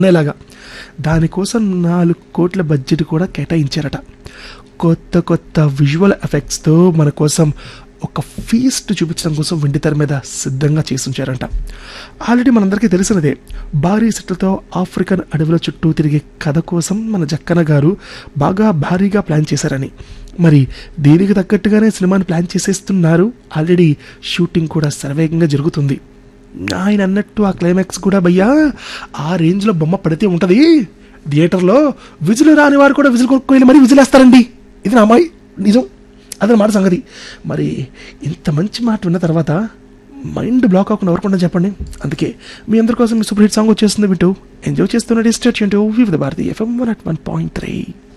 అనేలాగా దానికోసం నాలుగు కోట్ల బడ్జెట్ కూడా కేటాయించారట కొత్త కొత్త విజువల్ ఎఫెక్ట్స్తో మన కోసం ఒక ఫీస్ట్ చూపించడం కోసం వెండి తెర మీద సిద్ధంగా చేసి ఉంచారంట ఆల్రెడీ మనందరికీ తెలిసినదే భారీ సెట్లతో ఆఫ్రికన్ అడవుల చుట్టూ తిరిగే కథ కోసం మన జక్కన గారు బాగా భారీగా ప్లాన్ చేశారని మరి దీనికి తగ్గట్టుగానే సినిమాని ప్లాన్ చేసేస్తున్నారు ఆల్రెడీ షూటింగ్ కూడా శరవేగంగా జరుగుతుంది ఆయన అన్నట్టు ఆ క్లైమాక్స్ కూడా భయ్యా ఆ రేంజ్లో బొమ్మ పడితే ఉంటుంది థియేటర్లో విజులు రాని వారు కూడా విజులు కొనుక్కొని మరీ విజిలేస్తారండి ఇది నా అమ్మాయి నిజం అదే మాట సంగతి మరి ఇంత మంచి మాట విన్న తర్వాత మైండ్ బ్లాక్ అవ్వకుండా ఎవరుకుండా చెప్పండి అందుకే మీ అందరి కోసం మీ సూపర్ హిట్ సాంగ్ వచ్చేస్తుంది వింటూ ఎంజాయ్ చేస్తున్న డిస్టర్చ్ వివిధ Bharati FM one at one point three